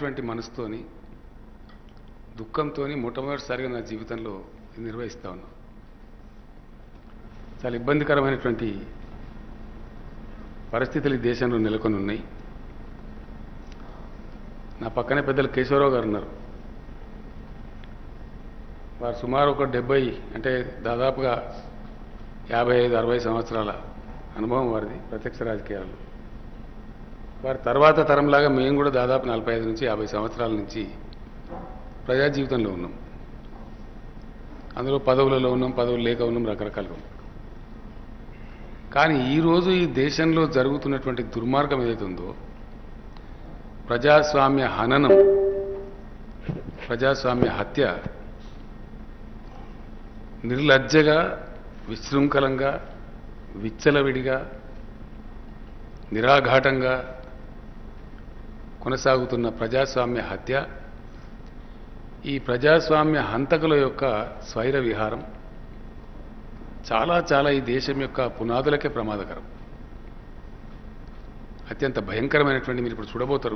బాధాకరమైనటువంటి మనసుతోని దుఃఖంతో మొట్టమొదటిసారిగా నా జీవితంలో ఇది నిర్వహిస్తా ఉన్నా చాలా ఇబ్బందికరమైనటువంటి పరిస్థితులు ఈ దేశంలో నెలకొని ఉన్నాయి నా పక్కనే పెద్దలు కేశవరావు గారు ఉన్నారు వారు సుమారు ఒక డెబ్బై అంటే దాదాపుగా యాభై ఐదు అరవై సంవత్సరాల అనుభవం వారిది ప్రత్యక్ష రాజకీయాల్లో వారి తర్వాత తరంలాగా మేము కూడా దాదాపు నలభై ఐదు నుంచి యాభై సంవత్సరాల నుంచి ప్రజా జీవితంలో ఉన్నాం అందులో పదవులలో ఉన్నాం పదవులు లేక ఉన్నాం రకరకాలుగా ఉన్నాం కానీ ఈరోజు ఈ దేశంలో జరుగుతున్నటువంటి దుర్మార్గం ఏదైతే ఉందో ప్రజాస్వామ్య హననం ప్రజాస్వామ్య హత్య నిర్లజ్జగా విశృంఖలంగా విచ్చలవిడిగా నిరాఘాటంగా కొనసాగుతున్న ప్రజాస్వామ్య హత్య ఈ ప్రజాస్వామ్య హంతకుల యొక్క స్వైర విహారం చాలా చాలా ఈ దేశం యొక్క పునాదులకే ప్రమాదకరం అత్యంత భయంకరమైనటువంటి మీరు ఇప్పుడు చూడబోతారు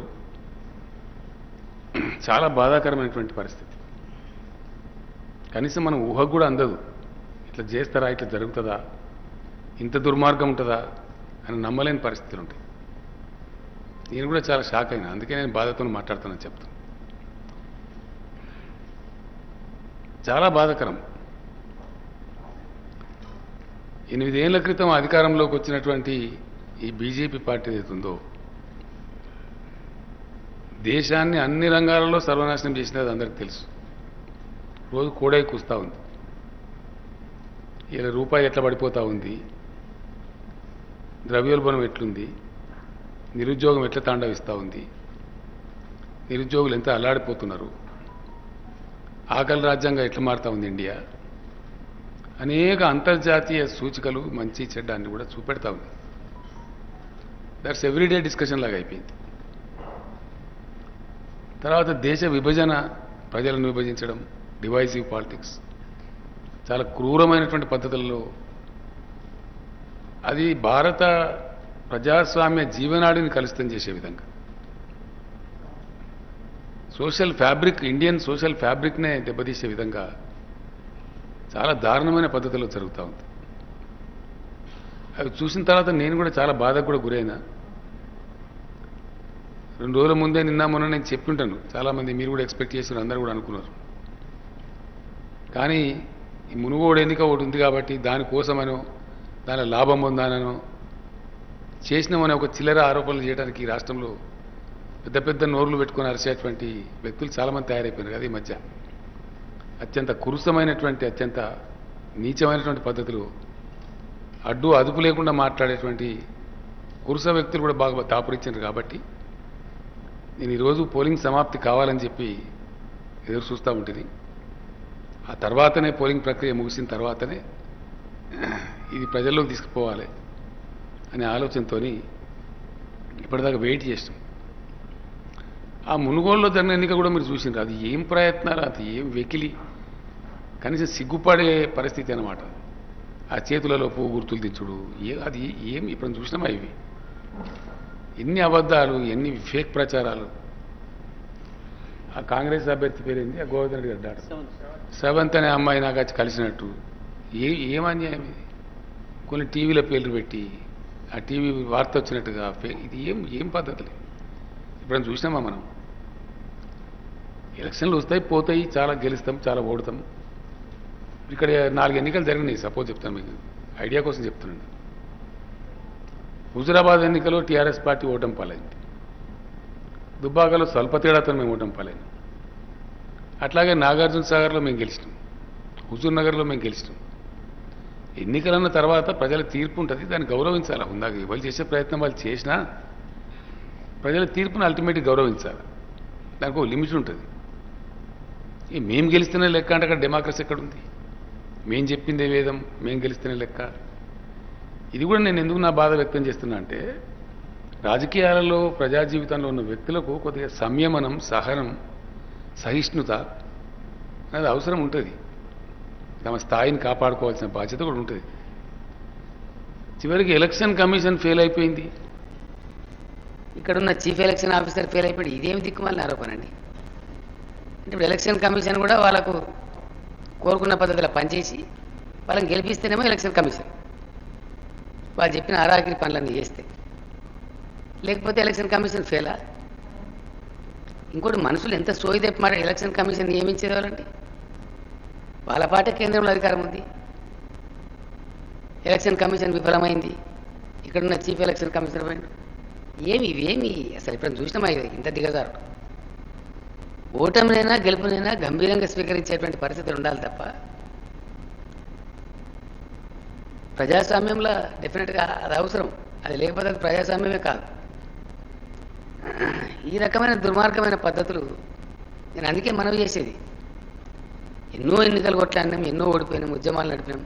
చాలా బాధాకరమైనటువంటి పరిస్థితి కనీసం మనం ఊహకు కూడా అందదు ఇట్లా చేస్తారా ఇట్లా జరుగుతుందా ఇంత దుర్మార్గం ఉంటుందా అని నమ్మలేని పరిస్థితులు ఉంటాయి నేను కూడా చాలా షాక్ అయినా అందుకే నేను బాధతో మాట్లాడుతానని చెప్తాను చాలా బాధాకరం ఎనిమిదేళ్ల క్రితం అధికారంలోకి వచ్చినటువంటి ఈ బీజేపీ పార్టీ ఏదైతుందో దేశాన్ని అన్ని రంగాలలో సర్వనాశనం చేసినది అందరికీ తెలుసు రోజు కూడై కూస్తూ ఉంది ఇలా రూపాయి ఎట్లా పడిపోతూ ఉంది ద్రవ్యోల్బణం ఎట్లుంది నిరుద్యోగం ఎట్లా తాండవిస్తూ ఉంది నిరుద్యోగులు ఎంత అల్లాడిపోతున్నారు ఆకలి రాజ్యాంగం ఎట్లా మారుతా ఉంది ఇండియా అనేక అంతర్జాతీయ సూచికలు మంచి చెడ్డ అన్ని కూడా చూపెడతా ఉంది దట్స్ ఎవ్రీడే డిస్కషన్ లాగా అయిపోయింది తర్వాత దేశ విభజన ప్రజలను విభజించడం డివైసివ్ పాలిటిక్స్ చాలా క్రూరమైనటువంటి పద్ధతులలో అది భారత ప్రజాస్వామ్య జీవనాడిని కలుషితం చేసే విధంగా సోషల్ ఫ్యాబ్రిక్ ఇండియన్ సోషల్ ఫ్యాబ్రిక్నే దెబ్బతీసే విధంగా చాలా దారుణమైన పద్ధతిలో జరుగుతూ ఉంది అవి చూసిన తర్వాత నేను కూడా చాలా బాధకు కూడా గురైనా రెండు రోజుల ముందే నిన్న మొన్న నేను చెప్తుంటాను చాలామంది మీరు కూడా ఎక్స్పెక్ట్ చేశారు అందరూ కూడా అనుకున్నారు కానీ ఈ మునుగోడు ఎన్నిక ఒకటి ఉంది కాబట్టి దానికోసమనో దాని లాభం పొందానో చేసినామనే ఒక చిల్లర ఆరోపణలు చేయడానికి ఈ రాష్ట్రంలో పెద్ద పెద్ద నోర్లు పెట్టుకొని అరిచేటువంటి వ్యక్తులు చాలామంది తయారైపోయినారు కదా ఈ మధ్య అత్యంత కురుసమైనటువంటి అత్యంత నీచమైనటువంటి పద్ధతులు అడ్డు అదుపు లేకుండా మాట్లాడేటువంటి కురుస వ్యక్తులు కూడా బాగా దాపురించారు కాబట్టి నేను ఈరోజు పోలింగ్ సమాప్తి కావాలని చెప్పి ఎదురు చూస్తూ ఉంటుంది ఆ తర్వాతనే పోలింగ్ ప్రక్రియ ముగిసిన తర్వాతనే ఇది ప్రజల్లోకి తీసుకుపోవాలి అనే ఆలోచనతో ఇప్పటిదాకా వెయిట్ చేసినాం ఆ మునుగోలులో జరిగిన ఎన్నిక కూడా మీరు చూసినారు అది ఏం ప్రయత్నాలు అది ఏం వెకిలి కనీసం సిగ్గుపడే పరిస్థితి అనమాట ఆ చేతులలో పువ్వు గుర్తులు తెచ్చుడు ఏ అది ఏం ఇప్పుడు చూసినామా ఇవి ఎన్ని అబద్ధాలు ఎన్ని ఫేక్ ప్రచారాలు ఆ కాంగ్రెస్ అభ్యర్థి పేరేంది ఆ గోవర్ధన్ రెడ్డి గారు డాక్టర్ సెవెంత్ అనే అమ్మాయి నాకు వచ్చి కలిసినట్టు ఏ ఏం అన్యాయం ఇది కొన్ని టీవీల పేర్లు పెట్టి ఆ టీవీ వార్త వచ్చినట్టుగా ఫే- ఇది ఏం ఏం పద్ధతులు ఇప్పుడు చూసినామా మనం ఎలక్షన్లు వస్తాయి పోతాయి చాలా గెలుస్తాం చాలా ఓడతాం ఇక్కడ నాలుగు ఎన్నికలు జరిగినాయి సపోజ్ చెప్తాను మీకు ఐడియా కోసం చెప్తున్నాను హుజురాబాద్ ఎన్నికలో టీఆర్ఎస్ పార్టీ ఓటం పాలైంది దుబ్బాకలో స్వల్ప తేడాతో మేము ఓటం పాలైంది అట్లాగే నాగార్జున సాగర్లో మేము గెలిచినాం హుజూర్ నగర్లో మేము గెలిచినాం ఎన్నికలన్న తర్వాత ప్రజల తీర్పు ఉంటుంది దాన్ని గౌరవించాలి ఉందాక ఎవరు చేసే ప్రయత్నం వాళ్ళు చేసినా ప్రజల తీర్పును అల్టిమేట్గా గౌరవించాలి దానికి ఒక లిమిట్ ఉంటుంది ఈ మేము గెలిస్తేనే లెక్క అంటే అక్కడ డెమోక్రసీ ఎక్కడ ఉంది మేం చెప్పిందే వేదం మేం గెలిస్తేనే లెక్క ఇది కూడా నేను ఎందుకు నా బాధ వ్యక్తం చేస్తున్నా అంటే రాజకీయాలలో ప్రజా జీవితంలో ఉన్న వ్యక్తులకు కొద్దిగా సంయమనం సహనం సహిష్ణుత అనేది అవసరం ఉంటుంది తమ స్థాయిని కాపాడుకోవాల్సిన బాధ్యత కూడా ఉంటుంది చివరికి ఎలక్షన్ కమిషన్ ఫెయిల్ అయిపోయింది ఇక్కడున్న చీఫ్ ఎలక్షన్ ఆఫీసర్ ఫెయిల్ అయిపోయి ఇదేమి దిక్కుమాలిన ఆరోపణ అండి అంటే ఇప్పుడు ఎలక్షన్ కమిషన్ కూడా వాళ్ళకు కోరుకున్న పద్ధతిలో పనిచేసి వాళ్ళని గెలిపిస్తేనేమో ఎలక్షన్ కమిషన్ వాళ్ళు చెప్పిన ఆరాగిరి పనులన్నీ చేస్తే లేకపోతే ఎలక్షన్ కమిషన్ ఫెయిలా ఇంకోటి మనుషులు ఎంత సోయి తెప్పి మాట ఎలక్షన్ కమిషన్ నియమించేది ఎవరండి వాళ్ళ పాటే కేంద్రంలో అధికారం ఉంది ఎలక్షన్ కమిషన్ విఫలమైంది ఇక్కడున్న చీఫ్ ఎలక్షన్ కమిషనర్ పోయిండు ఏమి ఇవేమి అసలు ఇప్పుడు చూసినామా ఇది ఇంత దిగజారు ఓటమినైనా గెలుపునైనా గంభీరంగా స్వీకరించేటువంటి పరిస్థితులు ఉండాలి తప్ప ప్రజాస్వామ్యంలో డెఫినెట్గా అది అవసరం అది లేకపోతే అది ప్రజాస్వామ్యమే కాదు ఈ రకమైన దుర్మార్గమైన పద్ధతులు నేను అందుకే మనవి చేసేది ఎన్నో ఎన్నికలు కొట్లాడినాం ఎన్నో ఓడిపోయినాం ఉద్యమాలు నడిపినాం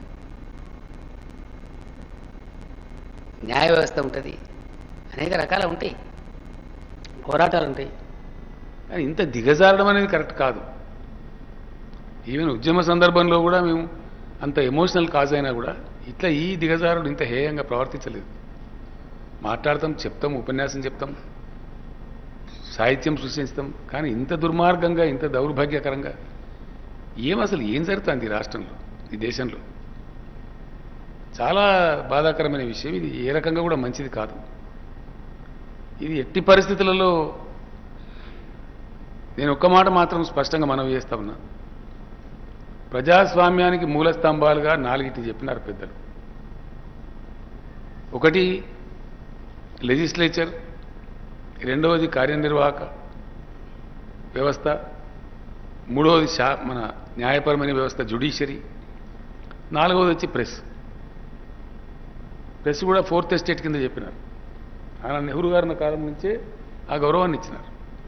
న్యాయ వ్యవస్థ ఉంటుంది అనేక రకాలు ఉంటాయి పోరాటాలు ఉంటాయి కానీ ఇంత దిగజారడం అనేది కరెక్ట్ కాదు ఈవెన్ ఉద్యమ సందర్భంలో కూడా మేము అంత ఎమోషనల్ కాజ్ అయినా కూడా ఇట్లా ఈ దిగజారుడు ఇంత హేయంగా ప్రవర్తించలేదు మాట్లాడతాం చెప్తాం ఉపన్యాసం చెప్తాం సాహిత్యం సృష్టిస్తాం కానీ ఇంత దుర్మార్గంగా ఇంత దౌర్భాగ్యకరంగా ఏం అసలు ఏం జరుగుతుంది ఈ రాష్ట్రంలో ఈ దేశంలో చాలా బాధాకరమైన విషయం ఇది ఏ రకంగా కూడా మంచిది కాదు ఇది ఎట్టి పరిస్థితులలో నేను ఒక్క మాట మాత్రం స్పష్టంగా మనవి చేస్తా ఉన్నా ప్రజాస్వామ్యానికి మూల స్తంభాలుగా నాలుగిటి చెప్పినారు పెద్దలు ఒకటి లెజిస్లేచర్ రెండవది కార్యనిర్వాహక వ్యవస్థ మూడవది శా మన న్యాయపరమైన వ్యవస్థ జుడిషియరీ నాలుగవది వచ్చి ప్రెస్ ప్రెస్ కూడా ఫోర్త్ ఎస్టేట్ కింద చెప్పినారు ఆయన నెహ్రూ గారిన కాలం నుంచే ఆ గౌరవాన్ని ఇచ్చినారు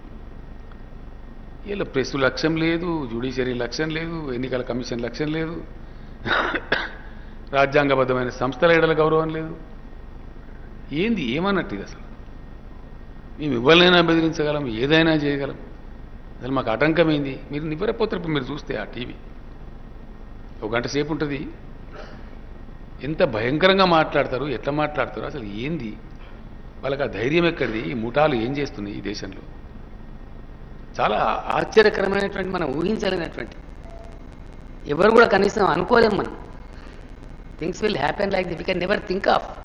వీళ్ళ ప్రెస్ లక్ష్యం లేదు జ్యుడిషియరీ లక్ష్యం లేదు ఎన్నికల కమిషన్ లక్ష్యం లేదు రాజ్యాంగబద్ధమైన సంస్థల ఎడల గౌరవం లేదు ఏంది ఏమన్నట్టు ఇది అసలు మేము ఎవరినైనా బెదిరించగలం ఏదైనా చేయగలం అసలు మాకు ఆటంకం ఏంది మీరు నివ్వరపోతారు ఇప్పుడు మీరు చూస్తే ఆ టీవీ ఒక గంట సేపు ఉంటుంది ఎంత భయంకరంగా మాట్లాడతారు ఎట్లా మాట్లాడతారు అసలు ఏంది వాళ్ళకి ఆ ధైర్యం ఎక్కడిది ఈ ముఠాలు ఏం చేస్తున్నాయి ఈ దేశంలో చాలా ఆశ్చర్యకరమైనటువంటి మనం ఊహించలేనటువంటి ఎవరు కూడా కనీసం అనుకోలేం మనం things will happen like the we can never think of